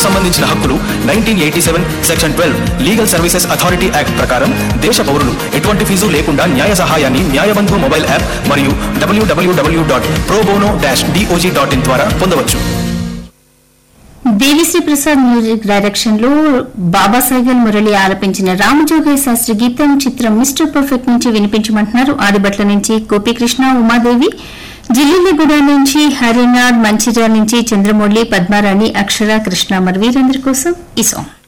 సంబంధించిన హక్కులు nineteen eighty seven section twelve legal services authority act ప్రకారం దేశ పౌరులు ఎటువంటి ఫీజు లేకుండా న్యాయ సహాయాన్ని న్యాయబంధు మొబైల్ యాప్ మరియు W W W dot pro bono dash DOJ dot in ద్వారా పొందవచ్చు దేవిశ్రీ ప్రసాద్ మ్యూజిక్ డైరెక్షన్ లో బాబా సైగల్ మురళి ఆలపించిన రామజోగయ్య శాస్త్రి గీతం చిత్రం మిస్టర్ పర్ఫెక్ట్ నుంచి వినిపించమంటున్నారు ఆదిబట్ల నుంచి గోపీకృష్ణ ఉమాదేవి జిల్లిగూడ నుంచి హరినాథ్ మంచిర్యాల నుంచి చంద్రమౌళి పద్మారాణి అక్షర కృష్ణ మరి వీరందరి కోసం ఈ సాంగ్